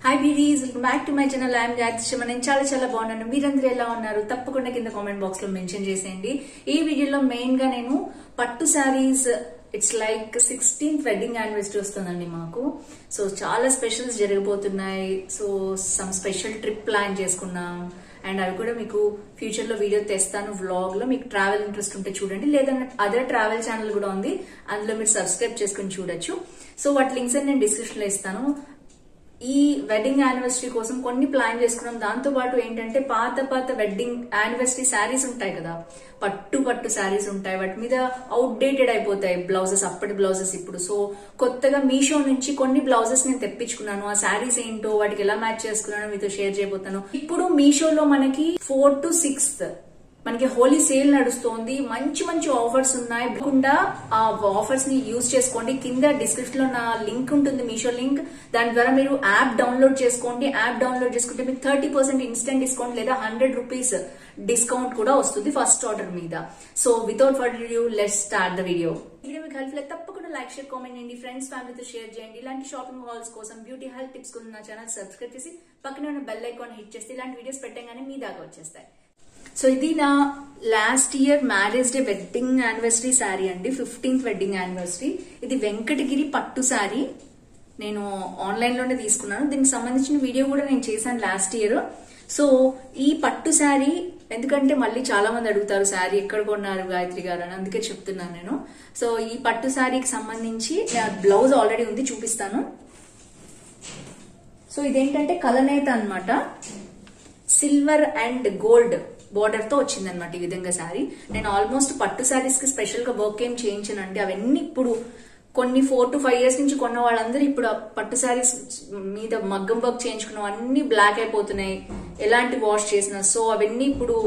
hi buddies welcome back to my channel I'm Gayatri నేను చాలా చాలా బాగున్నాను మీరందరూ ఎలా ఉన్నారు తప్పకుండా కింద కామెంట్ బాక్స్ లో మెన్షన్ చేసేయండి ఈ వీడియోలో మెయిన్ గా నేను పట్టు saris it's like sixteenth wedding anniversary వస్తుందండి మాకు సో చాలా స్పెషల్స్ జరగబోతున్నాయి so some special trip plan చేసుకున్నాం అండ్ అవి కూడా మీకు ఫ్యూచర్ లో వీడియో తెస్తాను వ్లాగ్ లో మీకు ట్రావెల్ ఇంట్రెస్ట్ ఉంటే చూడండి లేదా అదర్ ట్రావెల్ ఛానల్ కూడా ఉంది అందులో మీరు సబ్స్క్రైబ్ చేసుకుని చూడొచ్చు సో వాటి లింక్స్ అని నేను డిస్క్రిప్షన్ లో ఇస్తాను ఈ వెడ్డింగ్ యానివర్సరీ కోసం కొన్ని ప్లాన్ చేసుకున్నాం దాంతో పాటు ఏంటంటే పాత పాత వెడ్డింగ్ యానివర్సరీ శారీస్ ఉంటాయి కదా పట్టు పట్టు శారీస్ ఉంటాయి వాటి మీద అవుట్డేటెడ్ అయిపోతాయి బ్లౌజెస్ అప్పటి బ్లౌజెస్ ఇప్పుడు సో కొత్తగా మీషో నుంచి కొన్ని బ్లౌజెస్ నేను తెప్పించుకున్నాను ఆ శారీస్ ఏంటో వాటికి ఎలా మ్యాచ్ చేసుకున్నానో మీతో షేర్ చేయబోతాను ఇప్పుడు మీషోలో మనకి ఫోర్ టు సిక్స్త్ మనకి హోలీ సేల్ నడుస్తోంది మంచి మంచి ఆఫర్స్ ఉన్నాయి కాకుండా ఆ ఆఫర్స్ ని యూజ్ చేసుకోండి కింద డిస్క్రిప్షన్ లో నా లింక్ ఉంటుంది మీషో లింక్ దాని ద్వారా మీరు యాప్ డౌన్లోడ్ చేసుకోండి యాప్ డౌన్లోడ్ చేసుకుంటే మీకు థర్టీ పర్సెంట్ ఇన్స్టెంట్ డిస్కౌంట్ లేదా హండ్రెడ్ రూపీస్ డిస్కౌంట్ కూడా వస్తుంది ఫస్ట్ ఆర్డర్ మీద so without for you let start the video video మీకు హెల్ప్ లేదు తప్పకుండా లైక్ షేర్ కామెంట్ చేయండి ఫ్రెండ్స్ ఫ్యామిలీతో షేర్ చేయండి ఇలాంటి షాపింగ్ హాల్స్ కోసం బ్యూటీ హెల్త్ టిప్స్ కోసం నా ఛానల్ సబ్స్క్రైబ్ చేసి పక్కనే ఉన్న బెల్ ఐకాన్ హిట్ చేస్తే ఇలాంటి వీడియోస్ పెట్టగానే మీ దాకా వచ్చేస్తాయి సో ఇది నా last year marriage day wedding anniversary sari అండి ఫిఫ్టీన్త్ వెడ్డింగ్ యానివర్సరీ ఇది వెంకటగిరి పట్టు శారీ నేను ఆన్లైన్ లోనే తీసుకున్నాను దీనికి సంబంధించిన వీడియో కూడా నేను చేశాను లాస్ట్ ఇయర్ సో ఈ పట్టు శారీ ఎందుకంటే మళ్ళీ చాలా మంది అడుగుతారు శారీ ఎక్కడ కొన్నారు గాయత్రి గారు అని అందుకే చెప్తున్నాను నేను సో ఈ పట్టు శారీకి సంబంధించి బ్లౌజ్ ఆల్రెడీ ఉంది చూపిస్తాను సో ఇదేంటంటే కలనేత అనమాట సిల్వర్ అండ్ గోల్డ్ బోర్డర్ తో వచ్చింది అనమాట ఈ విధంగా శారీ నేను ఆల్మోస్ట్ పట్టు శారీస్ కి స్పెషల్ గా వర్క్ ఏం చేయించానండి అవన్నీ ఇప్పుడు కొన్ని ఫోర్ టు ఫైవ్ ఇయర్స్ నుంచి కొన్న వాళ్ళందరూ ఇప్పుడు పట్టు శారీస్ మీద మగ్గం వర్క్ చేయించుకున్న అన్ని బ్లాక్ అయిపోతున్నాయి ఎలాంటి వాష్ చేసినా సో అవన్నీ ఇప్పుడు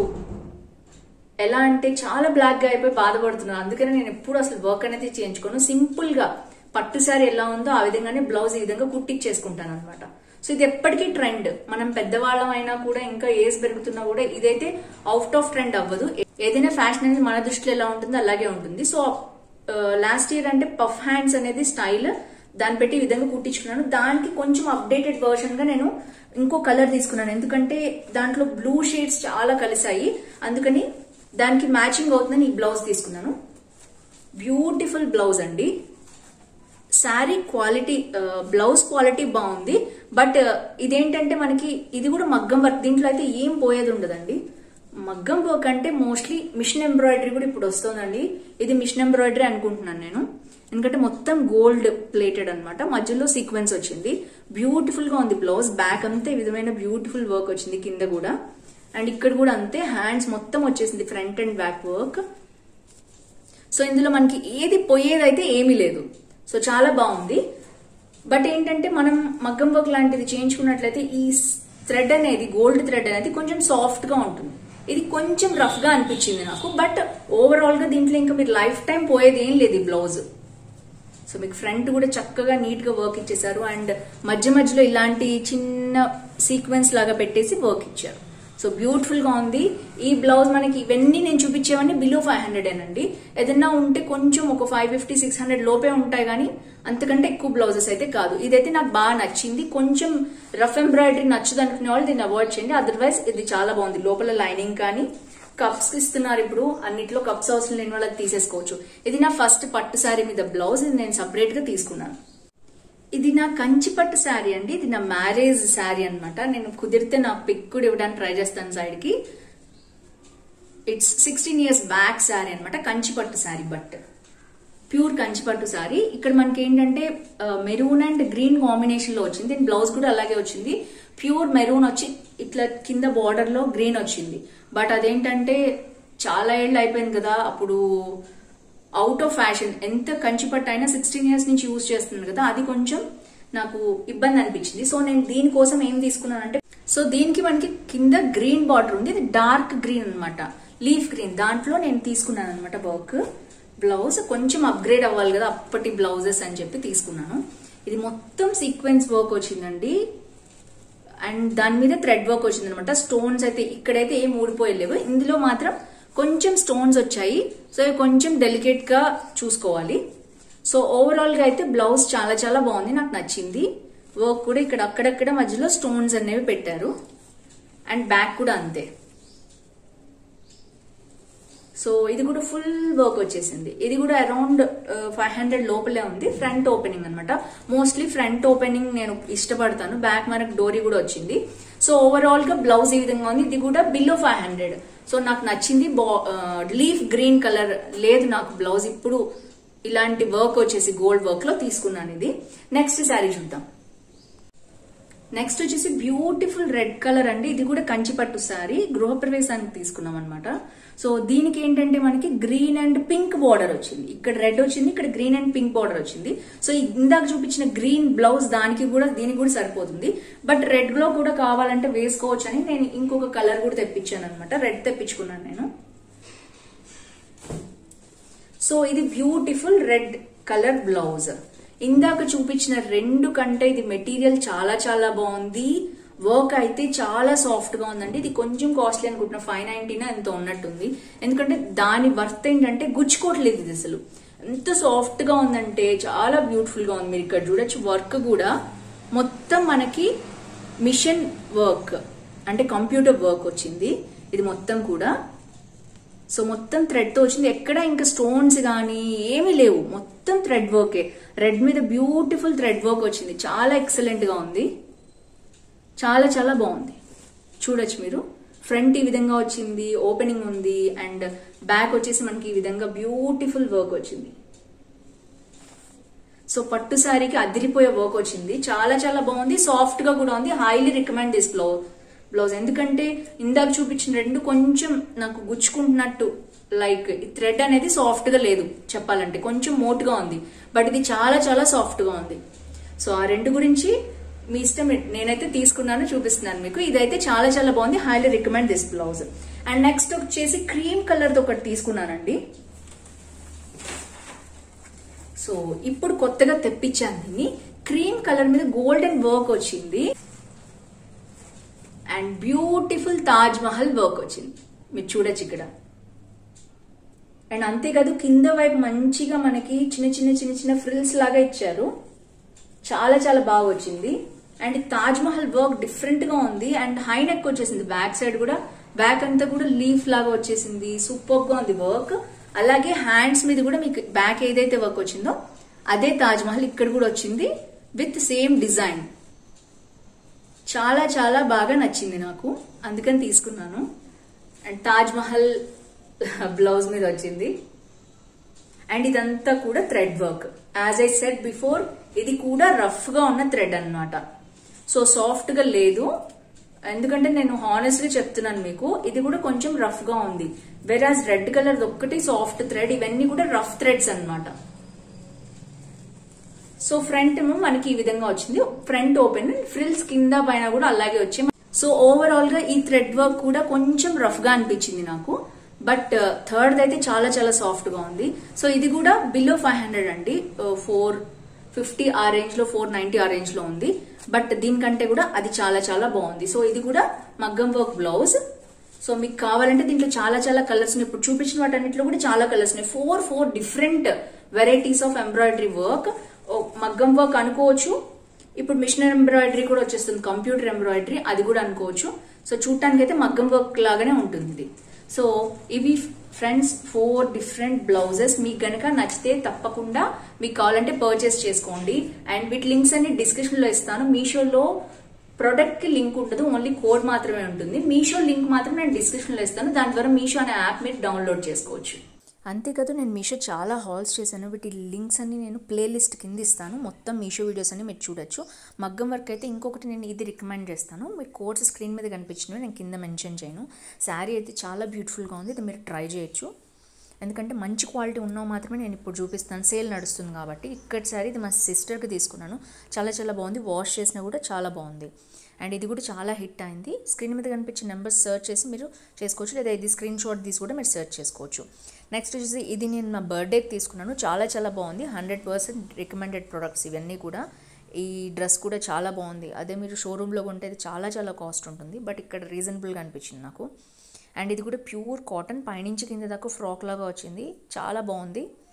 ఎలా అంటే చాలా బ్లాక్ గా అయిపోయి బాధపడుతున్నాను అందుకని నేను ఎప్పుడు అసలు వర్క్ అనేది చేయించుకోను సింపుల్ గా పట్టు శారీ ఎలా ఉందో ఆ విధంగానే బ్లౌజ్ ఈ విధంగా కుట్టించేసుకుంటాను అనమాట సో ఇది ఎప్పటికీ ట్రెండ్ మనం పెద్దవాళ్ళం అయినా కూడా ఇంకా ఏజ్ పెరుగుతున్నా కూడా ఇదైతే అవుట్ ఆఫ్ ట్రెండ్ అవ్వదు ఏదైనా ఫ్యాషన్ అనేది మన దృష్టిలో ఎలా ఉంటుందో అలాగే ఉంటుంది సో లాస్ట్ ఇయర్ అంటే పఫ్ హ్యాండ్స్ అనేది స్టైల్ దాన్ని పెట్టి ఈ విధంగా కుట్టించుకున్నాను దానికి కొంచెం అప్డేటెడ్ వర్షన్ గా నేను ఇంకో కలర్ తీసుకున్నాను ఎందుకంటే దాంట్లో బ్లూ షేడ్స్ చాలా కలిసాయి అందుకని దానికి మ్యాచింగ్ అవుతుందని ఈ బ్లౌజ్ తీసుకున్నాను బ్యూటిఫుల్ బ్లౌజ్ అండి శారీ క్వాలిటీ బ్లౌజ్ క్వాలిటీ బాగుంది బట్ ఇదేంటంటే మనకి ఇది కూడా మగ్గం వర్క్ దీంట్లో అయితే ఏం పోయేది ఉండదండి మగ్గం వర్క్ అంటే మోస్ట్లీ మిషన్ ఎంబ్రాయిడరీ కూడా ఇప్పుడు వస్తుందండి ఇది మిషన్ ఎంబ్రాయిడరీ అనుకుంటున్నాను నేను ఎందుకంటే మొత్తం గోల్డ్ ప్లేటెడ్ అనమాట మధ్యలో సీక్వెన్స్ వచ్చింది బ్యూటిఫుల్ గా ఉంది బ్లౌజ్ బ్యాక్ అంతా ఈ విధమైన బ్యూటిఫుల్ వర్క్ వచ్చింది కింద కూడా అండ్ ఇక్కడ కూడా అంతే హ్యాండ్స్ మొత్తం వచ్చేసింది front and back work so ఇందులో మనకి ఏది పోయేదైతే ఏమీ లేదు సో చాలా బాగుంది బట్ ఏంటంటే మనం మగ్గం వర్క్ లాంటిది చేయించుకున్నట్లయితే ఈ థ్రెడ్ అనేది గోల్డ్ థ్రెడ్ అనేది కొంచెం సాఫ్ట్ గా ఉంటుంది ఇది కొంచెం రఫ్ గా అనిపించింది నాకు బట్ ఓవరాల్ గా దీంట్లో ఇంకా మీరు లైఫ్ టైం పోయేది ఏం లేదు ఈ బ్లౌజ్ సో మీకు ఫ్రంట్ కూడా చక్కగా నీట్ గా వర్క్ ఇచ్చేసారు అండ్ మధ్య మధ్యలో ఇలాంటి చిన్న సీక్వెన్స్ లాగా పెట్టేసి వర్క్ ఇచ్చారు సో బ్యూటిఫుల్ గా ఉంది ఈ బ్లౌజ్ మనకి ఇవన్నీ నేను చూపించేవన్నీ బిలో ఫైవ్ హండ్రెడ్ అండి ఏదన్నా ఉంటే కొంచెం ఒక ఫైవ్ ఫిఫ్టీ సిక్స్ హండ్రెడ్ లోపే ఉంటాయి కానీ అంతకంటే ఎక్కువ బ్లౌజెస్ అయితే కాదు ఇదైతే నాకు బాగా నచ్చింది కొంచెం రఫ్ ఎంబ్రాయిడరీ నచ్చదు అనుకునే వాళ్ళు దీన్ని అవాయిడ్ చేయండి అదర్వైజ్ ఇది చాలా బాగుంది లోపల లైనింగ్ కానీ కప్స్ ఇస్తున్నారు ఇప్పుడు అన్నిట్లో కప్స్ అవసరం లేని వాళ్ళకి తీసేసుకోవచ్చు ఇది నా ఫస్ట్ పట్టు శారీ మీద బ్లౌజ్ ఇది నేను సపరేట్ గా తీసుకున్నాను ఇది నా కంచి పట్టు శారీ అండి ఇది నా మ్యారేజ్ శారీ అనమాట నేను కుదిరితే నా పిక్ కూడా ఇవ్వడానికి ట్రై చేస్తాను సైడ్ కి it's sixteen years back sari అనమాట కంచి పట్టు శారీ బట్ ప్యూర్ కంచి పట్టు శారీ ఇక్కడ మనకి ఏంటంటే మెరూన్ అండ్ గ్రీన్ కాంబినేషన్ లో వచ్చింది దీని బ్లౌజ్ కూడా అలాగే వచ్చింది ప్యూర్ మెరూన్ వచ్చి ఇట్లా కింద బార్డర్ లో గ్రీన్ వచ్చింది బట్ అదేంటంటే చాలా ఏళ్ళు అయిపోయింది కదా అప్పుడు అవుట్ ఆఫ్ ఫ్యాషన్ ఎంత కంచిపట్టు అయినా సిక్స్టీన్ ఇయర్స్ నుంచి యూజ్ చేస్తున్నాను కదా అది కొంచెం నాకు ఇబ్బంది అనిపించింది సో నేను దీనికోసం ఏం తీసుకున్నానంటే సో దీనికి మనకి కింద గ్రీన్ బార్డర్ ఉంది ఇది డార్క్ గ్రీన్ అనమాట లీఫ్ గ్రీన్ దాంట్లో నేను తీసుకున్నాను అనమాట వర్క్ బ్లౌజ్ కొంచెం అప్గ్రేడ్ అవ్వాలి కదా అప్పటి బ్లౌజెస్ అని చెప్పి తీసుకున్నాను ఇది మొత్తం సీక్వెన్స్ వర్క్ వచ్చిందండి అండ్ దాని మీద థ్రెడ్ వర్క్ వచ్చింది అనమాట స్టోన్స్ అయితే ఇక్కడైతే ఏం ఊడిపోయలేవు ఇందులో మాత్రం కొంచెం స్టోన్స్ వచ్చాయి సో కొంచెం డెలికేట్ గా చూసుకోవాలి సో ఓవరాల్ గా అయితే బ్లౌజ్ చాలా చాలా బాగుంది నాకు నచ్చింది వర్క్ కూడా ఇక్కడ అక్కడక్కడ మధ్యలో స్టోన్స్ అనేవి పెట్టారు అండ్ బ్యాక్ కూడా అంతే సో ఇది కూడా ఫుల్ వర్క్ వచ్చేసింది ఇది కూడా అరౌండ్ ఫైవ్ హండ్రెడ్ లోపలే ఉంది ఫ్రంట్ ఓపెనింగ్ అనమాట మోస్ట్లీ ఫ్రంట్ ఓపెనింగ్ నేను ఇష్టపడతాను బ్యాక్ మనకు డోరీ కూడా వచ్చింది సో ఓవరాల్ గా బ్లౌజ్ ఈ విధంగా ఉంది ఇది కూడా బిలో ఫైవ్ హండ్రెడ్ సో నాకు నచ్చింది లీఫ్ గ్రీన్ కలర్ లేదు నాకు బ్లౌజ్ ఇప్పుడు ఇలాంటి వర్క్ వచ్చేసి గోల్డ్ వర్క్ లో తీసుకున్నాను ఇది నెక్స్ట్ శారీ చూద్దాం నెక్స్ట్ వచ్చేసి బ్యూటిఫుల్ రెడ్ కలర్ అండి ఇది కూడా కంచిపట్టు శారీ గృహప్రవేశానికి తీసుకున్నాం అనమాట సో దీనికి ఏంటంటే మనకి గ్రీన్ అండ్ పింక్ బార్డర్ వచ్చింది ఇక్కడ రెడ్ వచ్చింది ఇక్కడ గ్రీన్ అండ్ పింక్ బార్డర్ వచ్చింది సో ఇందాక చూపించిన గ్రీన్ బ్లౌజ్ దానికి కూడా దీనికి కూడా సరిపోతుంది బట్ రెడ్ లో కూడా కావాలంటే వేసుకోవచ్చు అని నేను ఇంకొక కలర్ కూడా తెప్పించాను అనమాట రెడ్ తెప్పించుకున్నాను నేను సో ఇది బ్యూటిఫుల్ రెడ్ కలర్ బ్లౌజ్ ఇందాక చూపించిన రెండు కంటే ఇది మెటీరియల్ చాలా చాలా బాగుంది వర్క్ అయితే చాలా సాఫ్ట్ గా ఉందండి ఇది కొంచెం కాస్ట్లీ అనుకుంటున్నా ఫైవ్ నైన్టీనా ఎంత ఉన్నట్టుంది ఎందుకంటే దాని వర్త్ ఏంటంటే గుచ్చుకోవట్లేదు ఇది అసలు ఎంత సాఫ్ట్ గా ఉందంటే చాలా బ్యూటిఫుల్ గా ఉంది మీరు ఇక్కడ చూడొచ్చు వర్క్ కూడా మొత్తం మనకి మిషన్ వర్క్ అంటే కంప్యూటర్ వర్క్ వచ్చింది ఇది మొత్తం కూడా సో మొత్తం థ్రెడ్ తో వచ్చింది ఎక్కడ ఇంకా స్టోన్స్ కానీ ఏమీ లేవు మొత్తం థ్రెడ్ వర్కే రెడ్ మీద బ్యూటిఫుల్ థ్రెడ్ వర్క్ వచ్చింది చాలా ఎక్సలెంట్ గా ఉంది చాలా చాలా బాగుంది చూడొచ్చు మీరు ఫ్రంట్ ఈ విధంగా వచ్చింది ఓపెనింగ్ ఉంది అండ్ బ్యాక్ వచ్చేసి మనకి ఈ విధంగా బ్యూటిఫుల్ వర్క్ వచ్చింది సో పట్టు శారీకి అదిరిపోయే వర్క్ వచ్చింది చాలా చాలా బాగుంది సాఫ్ట్ గా కూడా ఉంది highly recommend this blouse blouse ఎందుకంటే ఇందాక చూపించిన రెండు కొంచెం నాకు గుచ్చుకుంటున్నట్టు లైక్ ఈ థ్రెడ్ అనేది సాఫ్ట్ గా లేదు చెప్పాలంటే కొంచెం మోటుగా ఉంది బట్ ఇది చాలా చాలా సాఫ్ట్ గా ఉంది సో ఆ రెండు గురించి మీ ఇష్టం నేనైతే తీసుకున్నాను చూపిస్తున్నాను మీకు ఇదైతే చాలా చాలా బాగుంది highly recommend this blouse and next వచ్చేసి క్రీమ్ కలర్ తో ఒకటి తీసుకున్నానండి సో ఇప్పుడు కొత్తగా తెప్పించాను దీన్ని క్రీమ్ కలర్ మీద గోల్డెన్ వర్క్ వచ్చింది and beautiful Taj Mahal work వచ్చింది మీరు చూడొచ్చు ఇక్కడ అండ్ అంతేకాదు కింద వైపు మంచిగా మనకి చిన్న చిన్న చిన్న చిన్న ఫ్రిల్స్ లాగా ఇచ్చారు చాలా చాలా బాగా వచ్చింది and Taj Mahal work different గా ఉంది అండ్ హై నెక్ వచ్చేసింది బ్యాక్ సైడ్ కూడా బ్యాక్ అంతా కూడా లీఫ్ లాగా వచ్చేసింది సూపర్ గా ఉంది వర్క్ అలాగే హ్యాండ్స్ మీద కూడా మీకు బ్యాక్ ఏదైతే వర్క్ వచ్చిందో అదే తాజ్ మహల్ ఇక్కడ కూడా వచ్చింది విత్ సేమ్ డిజైన్ చాలా చాలా బాగా నచ్చింది నాకు అందుకని తీసుకున్నాను అండ్ తాజ్ మహల్ బ్లౌజ్ మీద వచ్చింది అండ్ ఇదంతా కూడా thread work as I said before ఇది కూడా రఫ్ గా ఉన్న థ్రెడ్ అన్నమాట సో సాఫ్ట్ గా లేదు ఎందుకంటే నేను హానెస్ట్ గా చెప్తున్నాను మీకు ఇది కూడా కొంచెం రఫ్ గా ఉంది వెరాజ్ రెడ్ కలర్ ఒక్కటి సాఫ్ట్ థ్రెడ్ ఇవన్నీ కూడా రఫ్ థ్రెడ్స్ అన్నమాట సో ఫ్రంట్ ఏమో మనకి ఈ విధంగా వచ్చింది ఫ్రంట్ ఓపెన్ ఫ్రిల్స్ కింద పైన కూడా అలాగే వచ్చాయి సో ఓవరాల్ గా ఈ థ్రెడ్ వర్క్ కూడా కొంచెం రఫ్ గా అనిపించింది నాకు బట్ థర్డ్ అయితే చాలా చాలా సాఫ్ట్ గా ఉంది సో ఇది కూడా బిలో ఫైవ్ హండ్రెడ్ అండి ఫోర్ ఫిఫ్టీ ఆ రేంజ్ లో ఫోర్ నైన్టీ ఆ రేంజ్ లో ఉంది బట్ దీనికంటే కూడా అది చాలా చాలా బాగుంది సో ఇది కూడా మగ్గం వర్క్ బ్లౌజ్ సో మీకు కావాలంటే దీంట్లో చాలా చాలా కలర్స్ ఉన్నాయి ఇప్పుడు చూపించిన వాటన్నిటిలో కూడా చాలా కలర్స్ ఉన్నాయి four four different varieties of embroidery work మగ్గం వర్క్ అనుకోవచ్చు ఇప్పుడు మిషన్ ఎంబ్రాయిడరీ కూడా వచ్చేస్తుంది కంప్యూటర్ ఎంబ్రాయిడరీ అది కూడా అనుకోవచ్చు సో చూడటానికి అయితే మగ్గం వర్క్ లాగానే ఉంటుంది ఇది సో ఇవి ఫ్రెండ్స్ ఫోర్ డిఫరెంట్ బ్లౌజెస్ మీకు గనక నచ్చితే తప్పకుండా మీకు కావాలంటే పర్చేస్ చేసుకోండి అండ్ వీటి లింక్స్ అన్ని డిస్క్రిప్షన్ లో ఇస్తాను మీషోలో ప్రొడక్ట్ కి లింక్ ఉండదు ఓన్లీ కోడ్ మాత్రమే ఉంటుంది మీషో లింక్ మాత్రం నేను డిస్క్రిప్షన్ లో ఇస్తాను దాని ద్వారా మీషో అనే యాప్ మీరు డౌన్లోడ్ చేసుకోవచ్చు అంతేకాదు నేను మీషో చాలా హాల్స్ చేశాను వీటి లింక్స్ అన్ని నేను ప్లేలిస్ట్ కింద ఇస్తాను మొత్తం మీషో వీడియోస్ అన్ని మీరు చూడొచ్చు మగ్గం వర్క్ అయితే ఇంకొకటి నేను ఇది రికమెండ్ చేస్తాను మీకు కోర్స్ స్క్రీన్ మీద కనిపించినవి నేను కింద మెన్షన్ చేయను శారీ అయితే చాలా బ్యూటిఫుల్గా ఉంది ఇది మీరు ట్రై చేయొచ్చు ఎందుకంటే మంచి క్వాలిటీ ఉన్నవి మాత్రమే నేను ఇప్పుడు చూపిస్తాను సేల్ నడుస్తుంది కాబట్టి ఇక్కడ శారీ ఇది మా సిస్టర్కి తీసుకున్నాను చాలా చాలా బాగుంది వాష్ చేసినా కూడా చాలా బాగుంది అండ్ ఇది కూడా చాలా హిట్ అయింది స్క్రీన్ మీద కనిపించే నెంబర్స్ సెర్చ్ చేసి మీరు చేసుకోవచ్చు లేదా ఇది స్క్రీన్ షాట్ తీసి కూడా మీరు సెర్చ్ చేసుకోవచ్చు నెక్స్ట్ వచ్చేసి ఇది నేను నా బర్త్డేకి తీసుకున్నాను చాలా చాలా బాగుంది హండ్రెడ్ పర్సెంట్ రికమెండెడ్ ప్రొడక్ట్స్ ఇవన్నీ కూడా ఈ డ్రెస్ కూడా చాలా బాగుంది అదే మీరు షోరూంలో కొంటే ఇది చాలా చాలా కాస్ట్ ఉంటుంది బట్ ఇక్కడ రీజనబుల్గా అనిపించింది నాకు అండ్ ఇది కూడా ప్యూర్ కాటన్ పైనుంచి కింద దాకా ఫ్రాక్ లాగా వచ్చింది చాలా బాగుంది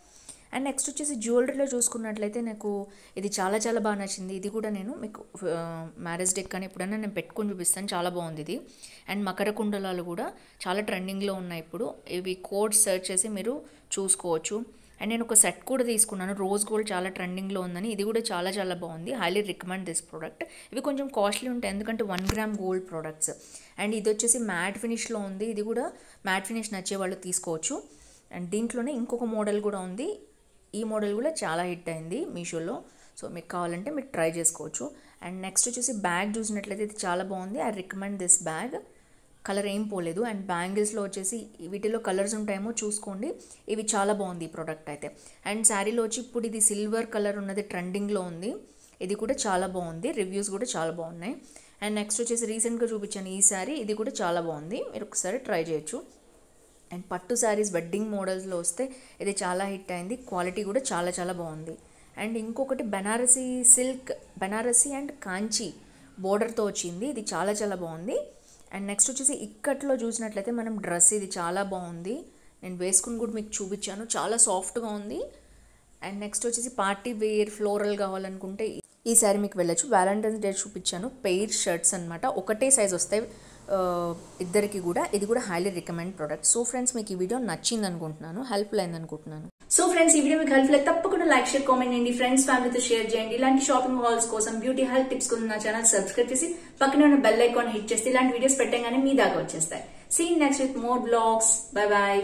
అండ్ నెక్స్ట్ వచ్చేసి జ్యువెలరీలో చూసుకున్నట్లయితే నాకు ఇది చాలా చాలా బాగా నచ్చింది ఇది కూడా నేను మీకు మ్యారేజ్ డేక్ కానీ ఎప్పుడైనా నేను పెట్టుకొని చూపిస్తాను చాలా బాగుంది ఇది అండ్ మకర కుండలాలు కూడా చాలా ట్రెండింగ్లో ఉన్నాయి ఇప్పుడు ఇవి కోడ్స్ సెర్చ్ చేసి మీరు చూసుకోవచ్చు అండ్ నేను ఒక సెట్ కూడా తీసుకున్నాను రోజ్ గోల్డ్ చాలా ట్రెండింగ్లో ఉందని ఇది కూడా చాలా చాలా బాగుంది హైలీ రికమెండ్ దిస్ ప్రోడక్ట్ ఇవి కొంచెం కాస్ట్లీ ఉంటాయి ఎందుకంటే one gram gold products and ఇది వచ్చేసి మ్యాట్ ఫినిష్లో ఉంది ఇది కూడా మ్యాట్ ఫినిష్ నచ్చే వాళ్ళు తీసుకోవచ్చు అండ్ దీంట్లోనే ఇంకొక మోడల్ కూడా ఉంది ఈ మోడల్ కూడా చాలా హిట్ అయింది మీషోలో సో మీకు కావాలంటే మీరు ట్రై చేసుకోవచ్చు అండ్ నెక్స్ట్ వచ్చేసి బ్యాగ్ చూసినట్లయితే ఇది చాలా బాగుంది I recommend this bag colour ఏం పోలేదు అండ్ బ్యాంగిల్స్లో వచ్చేసి వీటిలో కలర్స్ ఉంటాయేమో చూసుకోండి ఇవి చాలా బాగుంది ఈ ప్రోడక్ట్ అయితే అండ్ శారీలో వచ్చి ఇప్పుడు ఇది సిల్వర్ కలర్ ఉన్నది ట్రెండింగ్లో ఉంది ఇది కూడా చాలా బాగుంది రివ్యూస్ కూడా చాలా బాగున్నాయి అండ్ నెక్స్ట్ వచ్చేసి రీసెంట్గా చూపించాను ఈ శారీ ఇది కూడా చాలా బాగుంది మీరు ఒకసారి ట్రై చేయొచ్చు అండ్ పట్టు శారీస్ వెడ్డింగ్ మోడల్స్లో వస్తే ఇది చాలా హిట్ అయింది క్వాలిటీ కూడా చాలా చాలా బాగుంది అండ్ ఇంకొకటి బెనారసీ సిల్క్ బెనారసీ అండ్ కాంచీ బోర్డర్తో వచ్చింది ఇది చాలా చాలా బాగుంది అండ్ నెక్స్ట్ వచ్చేసి ఇక్కట్లో చూసినట్లయితే మనం డ్రెస్ ఇది చాలా బాగుంది నేను వేసుకుని కూడా మీకు చూపించాను చాలా సాఫ్ట్గా ఉంది అండ్ నెక్స్ట్ వచ్చేసి పార్టీ వేర్ ఫ్లోరల్ కావాలనుకుంటే ఈ సారీ మీకు వెళ్ళొచ్చు వ్యాలంటైన్స్ డే చూపించాను పెయిర్ షర్ట్స్ అనమాట ఒకటే సైజ్ వస్తాయి ఆ, ఇద్దరికి కూడా ఇది కూడా highly recommend product so friends మీకు ఈ వీడియో నచ్చింది అనుకుంటున్నాను హెల్ప్ఫుల్ అయింది అనుకుంటున్నాను సో ఫ్రెండ్స్ ఈ వీడియో మీకు హెల్ప్ తప్పకుండా లైక్ షేర్ కామెంట్ చేయండి ఫ్రెండ్స్ ఫ్యామిలీతో షేర్ చేయండి ఇలాంటి షాపింగ్ హాల్స్ కోసం బ్యూటీ హెల్త్ టిప్స్ కోసం నా ఛానల్ సబ్స్క్రైబ్ చేసి పక్కనే ఉన్న బెల్ ఐకాన్ హిట్ చేస్తే ఇలాంటి వీడియోస్ పెట్టగానే మీ దాకా వచ్చేస్తాయి see in next with more blogs bye bye